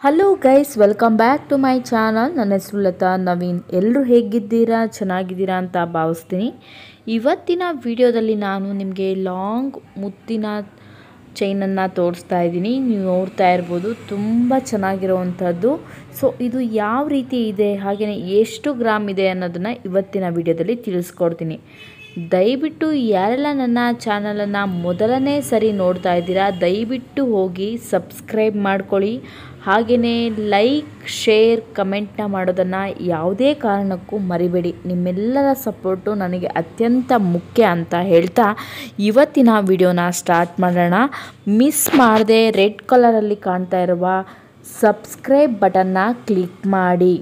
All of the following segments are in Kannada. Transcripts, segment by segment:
hello guys welcome back to my channel ನನ್ನ ಹೆಸರು ಲತಾ ನವೀನ್ ಎಲ್ಲರೂ ಹೇಗಿದ್ದೀರಾ ಚೆನ್ನಾಗಿದ್ದೀರಾ ಅಂತ ಭಾವಿಸ್ತೀನಿ ಇವತ್ತಿನ ವಿಡಿಯೋದಲ್ಲಿ ನಾನು ನಿಮಗೆ ಲಾಂಗ್ ಮುತ್ತಿನ ಚೈನನ್ನು ತೋರಿಸ್ತಾ ಇದ್ದೀನಿ ನೀವು ನೋಡ್ತಾ ಇರ್ಬೋದು ತುಂಬ ಚೆನ್ನಾಗಿರುವಂಥದ್ದು ಸೊ ಇದು ಯಾವ ರೀತಿ ಇದೆ ಹಾಗೆಯೇ ಎಷ್ಟು ಗ್ರಾಮ್ ಇದೆ ಅನ್ನೋದನ್ನು ಇವತ್ತಿನ ವಿಡಿಯೋದಲ್ಲಿ ತಿಳಿಸ್ಕೊಡ್ತೀನಿ ದಯವಿಟ್ಟು ಯಾರೆಲ್ಲ ನನ್ನ ಚಾನಲನ್ನು ಮೊದಲನೇ ಸರಿ ನೋಡ್ತಾ ಇದ್ದೀರಾ ದಯವಿಟ್ಟು ಹೋಗಿ ಸಬ್ಸ್ಕ್ರೈಬ್ ಮಾಡ್ಕೊಳ್ಳಿ ಹಾಗೆಯೇ ಲೈಕ್ ಶೇರ್ ಕಮೆಂಟ್ನ ಮಾಡೋದನ್ನು ಯಾವುದೇ ಕಾರಣಕ್ಕೂ ಮರಿಬೇಡಿ ನಿಮ್ಮೆಲ್ಲರ ಸಪೋರ್ಟು ನನಗೆ ಅತ್ಯಂತ ಮುಖ್ಯ ಅಂತ ಹೇಳ್ತಾ ಇವತ್ತಿನ ವಿಡಿಯೋನ ಸ್ಟಾರ್ಟ್ ಮಾಡೋಣ ಮಿಸ್ ಮಾಡದೆ ರೆಡ್ ಕಲರಲ್ಲಿ ಕಾಣ್ತಾ ಇರುವ ಸಬ್ಸ್ಕ್ರೈಬ್ ಬಟನ್ನ ಕ್ಲಿಕ್ ಮಾಡಿ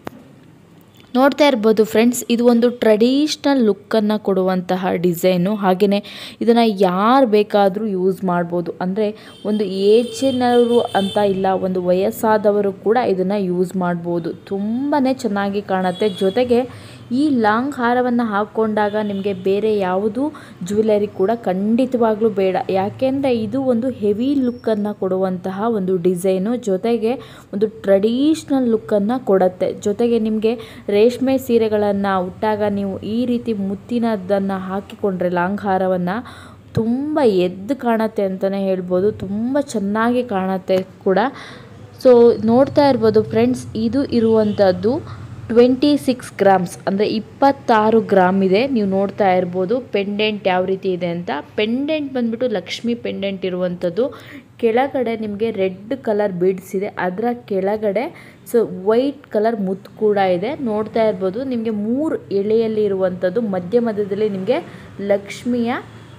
ನೋಡ್ತಾ ಇರ್ಬೋದು ಫ್ರೆಂಡ್ಸ್ ಇದು ಒಂದು ಟ್ರೆಡಿಷ್ನಲ್ ಲುಕ್ಕನ್ನು ಕೊಡುವಂತಹ ಡಿಸೈನು ಹಾಗೆಯೇ ಇದನ್ನು ಯಾರು ಬೇಕಾದರೂ ಯೂಸ್ ಮಾಡ್ಬೋದು ಅಂದರೆ ಒಂದು ಏಜಿನವರು ಅಂತ ಇಲ್ಲ ಒಂದು ವಯಸ್ಸಾದವರು ಕೂಡ ಇದನ್ನು ಯೂಸ್ ಮಾಡ್ಬೋದು ತುಂಬಾ ಚೆನ್ನಾಗಿ ಕಾಣುತ್ತೆ ಜೊತೆಗೆ ಈ ಲಾಂಗ್ ಹಾರವನ್ನು ಹಾಕ್ಕೊಂಡಾಗ ನಿಮಗೆ ಬೇರೆ ಯಾವುದೂ ಜ್ಯುವೆಲರಿ ಕೂಡ ಖಂಡಿತವಾಗ್ಲೂ ಬೇಡ ಯಾಕೆಂದರೆ ಇದು ಒಂದು ಹೆವಿ ಲುಕ್ಕನ್ನು ಕೊಡುವಂತಹ ಒಂದು ಡಿಸೈನು ಜೊತೆಗೆ ಒಂದು ಟ್ರೆಡಿಷ್ನಲ್ ಲುಕ್ಕನ್ನು ಕೊಡುತ್ತೆ ಜೊತೆಗೆ ನಿಮಗೆ ರೇಷ್ಮೆ ಸೀರೆಗಳನ್ನು ಉಟ್ಟಾಗ ನೀವು ಈ ರೀತಿ ಮುತ್ತಿನದನ್ನು ಹಾಕಿಕೊಂಡ್ರೆ ಲಾಂಗ್ ಹಾರವನ್ನು ತುಂಬ ಎದ್ದು ಕಾಣುತ್ತೆ ಅಂತಲೇ ಹೇಳ್ಬೋದು ತುಂಬ ಚೆನ್ನಾಗಿ ಕಾಣುತ್ತೆ ಕೂಡ ಸೊ ನೋಡ್ತಾ ಇರ್ಬೋದು ಫ್ರೆಂಡ್ಸ್ ಇದು ಇರುವಂಥದ್ದು ಟ್ವೆಂಟಿ ಸಿಕ್ಸ್ ಗ್ರಾಮ್ಸ್ ಅಂದರೆ ಇಪ್ಪತ್ತಾರು ಗ್ರಾಮ್ ಇದೆ ನೀವು ನೋಡ್ತಾ ಇರ್ಬೋದು ಪೆಂಡೆಂಟ್ ಯಾವ ರೀತಿ ಇದೆ ಅಂತ ಪೆಂಡೆಂಟ್ ಬಂದ್ಬಿಟ್ಟು ಲಕ್ಷ್ಮಿ ಪೆಂಡೆಂಟ್ ಇರುವಂಥದ್ದು ಕೆಳಗಡೆ ನಿಮಗೆ ರೆಡ್ ಕಲರ್ ಬೀಡ್ಸ್ ಇದೆ ಅದರ ಕೆಳಗಡೆ ಸೊ ವೈಟ್ ಕಲರ್ ಮುತ್ತು ಕೂಡ ಇದೆ ನೋಡ್ತಾ ಇರ್ಬೋದು ನಿಮಗೆ ಮೂರು ಎಳೆಯಲ್ಲಿ ಇರುವಂಥದ್ದು ಮಧ್ಯ ಮಧ್ಯದಲ್ಲಿ ನಿಮಗೆ ಲಕ್ಷ್ಮಿಯ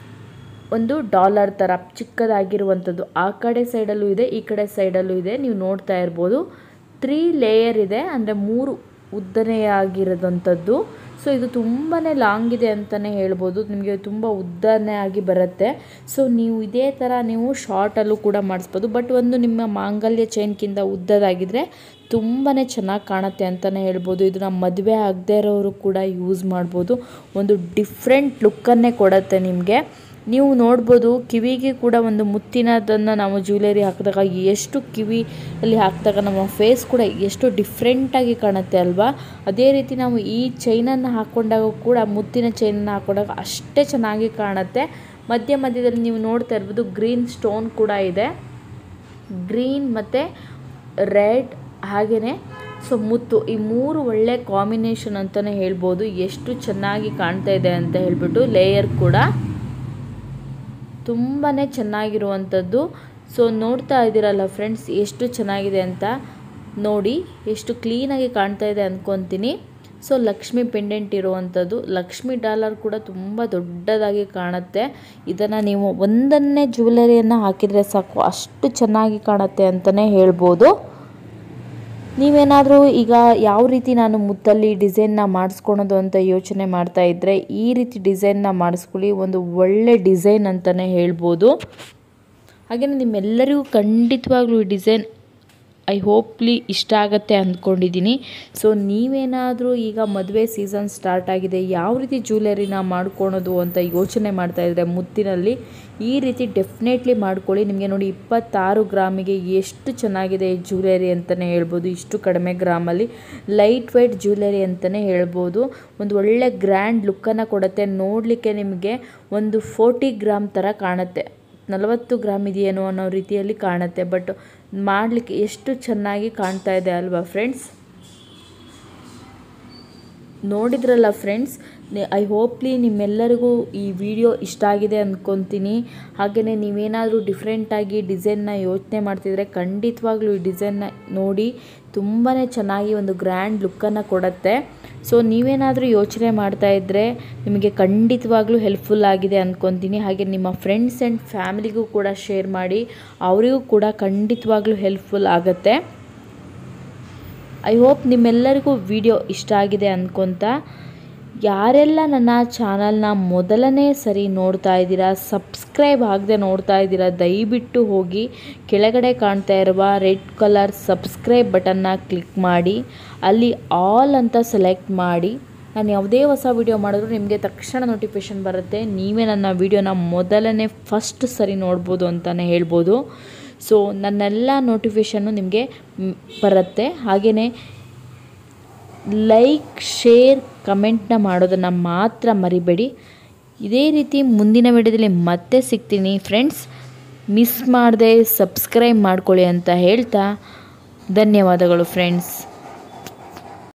ಒಂದು ಡಾಲರ್ ಥರ ಚಿಕ್ಕದಾಗಿರುವಂಥದ್ದು ಆ ಕಡೆ ಸೈಡಲ್ಲೂ ಇದೆ ಈ ಕಡೆ ಸೈಡಲ್ಲೂ ಇದೆ ನೀವು ನೋಡ್ತಾ ಇರ್ಬೋದು ತ್ರೀ ಲೇಯರ್ ಇದೆ ಅಂದರೆ ಮೂರು ಉದ್ದನೆಯಾಗಿರೋದಂಥದ್ದು ಸೊ ಇದು ತುಂಬಾ ಲಾಂಗ್ ಇದೆ ಅಂತಲೇ ಹೇಳ್ಬೋದು ನಿಮಗೆ ತುಂಬ ಉದ್ದನೆ ಆಗಿ ಬರುತ್ತೆ ಸೊ ನೀವು ಇದೇ ಥರ ನೀವು ಶಾರ್ಟಲ್ಲೂ ಕೂಡ ಮಾಡಿಸ್ಬೋದು ಬಟ್ ಒಂದು ನಿಮ್ಮ ಮಾಂಗಲ್ಯ ಚೈನ್ಕಿಂತ ಉದ್ದದಾಗಿದ್ದರೆ ತುಂಬಾ ಚೆನ್ನಾಗಿ ಕಾಣುತ್ತೆ ಅಂತಲೇ ಹೇಳ್ಬೋದು ಇದನ್ನ ಮದುವೆ ಆಗದೇ ಇರೋರು ಕೂಡ ಯೂಸ್ ಮಾಡ್ಬೋದು ಒಂದು ಡಿಫ್ರೆಂಟ್ ಲುಕ್ಕನ್ನೇ ಕೊಡುತ್ತೆ ನಿಮಗೆ ನೀವು ನೋಡ್ಬೋದು ಕಿವಿಗೆ ಕೂಡ ಒಂದು ಮುತ್ತಿನದನ್ನು ನಾವು ಜ್ಯುವೆಲರಿ ಹಾಕಿದಾಗ ಎಷ್ಟು ಕಿವಿಯಲ್ಲಿ ಹಾಕಿದಾಗ ನಮ್ಮ ಫೇಸ್ ಕೂಡ ಎಷ್ಟು ಡಿಫ್ರೆಂಟಾಗಿ ಕಾಣುತ್ತೆ ಅಲ್ವಾ ಅದೇ ರೀತಿ ನಾವು ಈ ಚೈನನ್ನು ಹಾಕ್ಕೊಂಡಾಗ ಕೂಡ ಮುತ್ತಿನ ಚೈನನ್ನು ಹಾಕ್ಕೊಂಡಾಗ ಅಷ್ಟೇ ಚೆನ್ನಾಗಿ ಕಾಣುತ್ತೆ ಮಧ್ಯ ಮಧ್ಯದಲ್ಲಿ ನೀವು ನೋಡ್ತಾ ಇರ್ಬೋದು ಗ್ರೀನ್ ಸ್ಟೋನ್ ಕೂಡ ಇದೆ ಗ್ರೀನ್ ಮತ್ತು ರೆಡ್ ಹಾಗೆಯೇ ಸೊ ಮುತ್ತು ಈ ಮೂರು ಒಳ್ಳೆ ಕಾಂಬಿನೇಷನ್ ಅಂತಲೇ ಹೇಳ್ಬೋದು ಎಷ್ಟು ಚೆನ್ನಾಗಿ ಕಾಣ್ತಾ ಇದೆ ಅಂತ ಹೇಳ್ಬಿಟ್ಟು ಲೇಯರ್ ಕೂಡ ತುಂಬಾ ಚೆನ್ನಾಗಿರುವಂಥದ್ದು ಸೊ ನೋಡ್ತಾ ಇದ್ದೀರಲ್ಲ ಫ್ರೆಂಡ್ಸ್ ಎಷ್ಟು ಚೆನ್ನಾಗಿದೆ ಅಂತ ನೋಡಿ ಎಷ್ಟು ಕ್ಲೀನಾಗಿ ಕಾಣ್ತಾ ಇದೆ ಅಂದ್ಕೊತೀನಿ ಸೊ ಲಕ್ಷ್ಮಿ ಪೆಂಡೆಂಟ್ ಇರುವಂಥದ್ದು ಲಕ್ಷ್ಮಿ ಡಾಲರ್ ಕೂಡ ತುಂಬ ದೊಡ್ಡದಾಗಿ ಕಾಣುತ್ತೆ ಇದನ್ನು ನೀವು ಒಂದನ್ನೇ ಜ್ಯುವೆಲರಿಯನ್ನು ಹಾಕಿದರೆ ಸಾಕು ಅಷ್ಟು ಚೆನ್ನಾಗಿ ಕಾಣುತ್ತೆ ಅಂತಲೇ ಹೇಳ್ಬೋದು ನೀವೇನಾದರೂ ಈಗ ಯಾವ ರೀತಿ ನಾನು ಮುತ್ತಲ್ಲಿ ಡಿಸೈನ್ನ ಮಾಡಿಸ್ಕೊಳೋದು ಅಂತ ಯೋಚನೆ ಮಾಡ್ತಾ ಇದ್ದರೆ ಈ ರೀತಿ ಡಿಸೈನ್ನ ಮಾಡಿಸ್ಕೊಳ್ಳಿ ಒಂದು ಒಳ್ಳೆ ಡಿಸೈನ್ ಅಂತಲೇ ಹೇಳ್ಬೋದು ಹಾಗೆಯೇ ನಿಮ್ಮೆಲ್ಲರಿಗೂ ಖಂಡಿತವಾಗ್ಲೂ ಈ ಡಿಸೈನ್ ಐ ಹೋಪ್ಲಿ ಇಷ್ಟ ಆಗುತ್ತೆ ಅಂದ್ಕೊಂಡಿದ್ದೀನಿ ಸೊ ನೀವೇನಾದರೂ ಈಗ ಮದುವೆ ಸೀಸನ್ ಸ್ಟಾರ್ಟ್ ಆಗಿದೆ ಯಾವ ರೀತಿ ಜ್ಯುವೆಲರಿನ ಮಾಡ್ಕೊಳೋದು ಅಂತ ಯೋಚನೆ ಮಾಡ್ತಾ ಇದ್ದರೆ ಮುತ್ತಿನಲ್ಲಿ ಈ ರೀತಿ ಡೆಫಿನೆಟ್ಲಿ ಮಾಡ್ಕೊಳ್ಳಿ ನಿಮಗೆ ನೋಡಿ ಇಪ್ಪತ್ತಾರು ಗ್ರಾಮಿಗೆ ಎಷ್ಟು ಚೆನ್ನಾಗಿದೆ ಈ ಜ್ಯುವೆಲರಿ ಅಂತಲೇ ಹೇಳ್ಬೋದು ಇಷ್ಟು ಕಡಿಮೆ ಗ್ರಾಮಲ್ಲಿ ಲೈಟ್ ವೆಯ್ಟ್ ಜ್ಯುವೆಲರಿ ಅಂತಲೇ ಹೇಳ್ಬೋದು ಒಂದು ಒಳ್ಳೆ ಗ್ರ್ಯಾಂಡ್ ಲುಕ್ಕನ್ನು ಕೊಡುತ್ತೆ ನೋಡಲಿಕ್ಕೆ ನಿಮಗೆ ಒಂದು ಫೋರ್ಟಿ ಗ್ರಾಮ್ ಥರ ಕಾಣುತ್ತೆ ನಲವತ್ತು ಗ್ರಾಮ್ ಇದೆಯೇನೋ ಅನ್ನೋ ರೀತಿಯಲ್ಲಿ ಕಾಣುತ್ತೆ ಬಟ್ ಮಾಡಲಿಕ್ಕೆ ಎಷ್ಟು ಚೆನ್ನಾಗಿ ಕಾಣ್ತಾ ಇದೆ ಅಲ್ವಾ ಫ್ರೆಂಡ್ಸ್ ನೋಡಿದ್ರಲ್ಲ ಫ್ರೆಂಡ್ಸ್ ಐ ಹೋಪ್ಲಿ ನಿಮ್ಮೆಲ್ಲರಿಗೂ ಈ ವಿಡಿಯೋ ಇಷ್ಟ ಆಗಿದೆ ಅಂದ್ಕೊತೀನಿ ಹಾಗೆಯೇ ನೀವೇನಾದರೂ ಡಿಫ್ರೆಂಟಾಗಿ ಡಿಸೈನ್ನ ಯೋಚನೆ ಮಾಡ್ತಿದ್ರೆ ಖಂಡಿತವಾಗ್ಲೂ ಈ ಡಿಸೈನ್ನ ನೋಡಿ ತುಂಬಾ ಚೆನ್ನಾಗಿ ಒಂದು ಗ್ರ್ಯಾಂಡ್ ಲುಕ್ಕನ್ನು ಕೊಡುತ್ತೆ ಸೊ ನೀವೇನಾದರೂ ಯೋಚನೆ ಮಾಡ್ತಾ ಇದ್ದರೆ ನಿಮಗೆ ಖಂಡಿತವಾಗ್ಲೂ ಹೆಲ್ಪ್ಫುಲ್ ಆಗಿದೆ ಅಂದ್ಕೊತೀನಿ ಹಾಗೆ ನಿಮ್ಮ ಫ್ರೆಂಡ್ಸ್ ಆ್ಯಂಡ್ ಫ್ಯಾಮಿಲಿಗೂ ಕೂಡ ಶೇರ್ ಮಾಡಿ ಅವರಿಗೂ ಕೂಡ ಖಂಡಿತವಾಗ್ಲೂ ಹೆಲ್ಪ್ಫುಲ್ ಆಗುತ್ತೆ ಐ ಹೋಪ್ ನಿಮ್ಮೆಲ್ಲರಿಗೂ ವಿಡಿಯೋ ಇಷ್ಟ ಆಗಿದೆ ಅಂದ್ಕೊತ ಯಾರೆಲ್ಲ ನನ್ನ ಚಾನಲ್ನ ಮೊದಲನೇ ಸರಿ ನೋಡ್ತಾ ಇದ್ದೀರಾ ಸಬ್ಸ್ಕ್ರೈಬ್ ಆಗದೆ ನೋಡ್ತಾ ಇದ್ದೀರಾ ದಯವಿಟ್ಟು ಹೋಗಿ ಕೆಳಗಡೆ ಕಾಣ್ತಾ ಇರುವ ರೆಡ್ ಕಲರ್ ಸಬ್ಸ್ಕ್ರೈಬ್ ಬಟನ್ನ ಕ್ಲಿಕ್ ಮಾಡಿ ಅಲ್ಲಿ ಆಲ್ ಅಂತ ಸೆಲೆಕ್ಟ್ ಮಾಡಿ ನಾನು ಯಾವುದೇ ಹೊಸ ವಿಡಿಯೋ ಮಾಡಿದ್ರು ನಿಮಗೆ ತಕ್ಷಣ ನೋಟಿಫಿಕೇಷನ್ ಬರುತ್ತೆ ನೀವೇ ನನ್ನ ವಿಡಿಯೋನ ಮೊದಲನೇ ಫಸ್ಟ್ ಸರಿ ನೋಡ್ಬೋದು ಅಂತಲೇ ಹೇಳ್ಬೋದು ಸೊ ನನ್ನೆಲ್ಲ ನೋಟಿಫಿಕೇಷನ್ನು ನಿಮಗೆ ಮ್, ಬರುತ್ತೆ ಹಾಗೆಯೇ ಲೈಕ್ ಶೇರ್ ಕಮೆಂಟ್ನ ಮಾಡೋದನ್ನು ಮಾತ್ರ ಮರಿಬೇಡಿ ಇದೇ ರೀತಿ ಮುಂದಿನ ವಿಡಿಯೋದಲ್ಲಿ ಮತ್ತೆ ಸಿಗ್ತೀನಿ ಫ್ರೆಂಡ್ಸ್ ಮಿಸ್ ಮಾಡದೆ ಸಬ್ಸ್ಕ್ರೈಬ್ ಮಾಡ್ಕೊಳ್ಳಿ ಅಂತ ಹೇಳ್ತಾ ಧನ್ಯವಾದಗಳು ಫ್ರೆಂಡ್ಸ್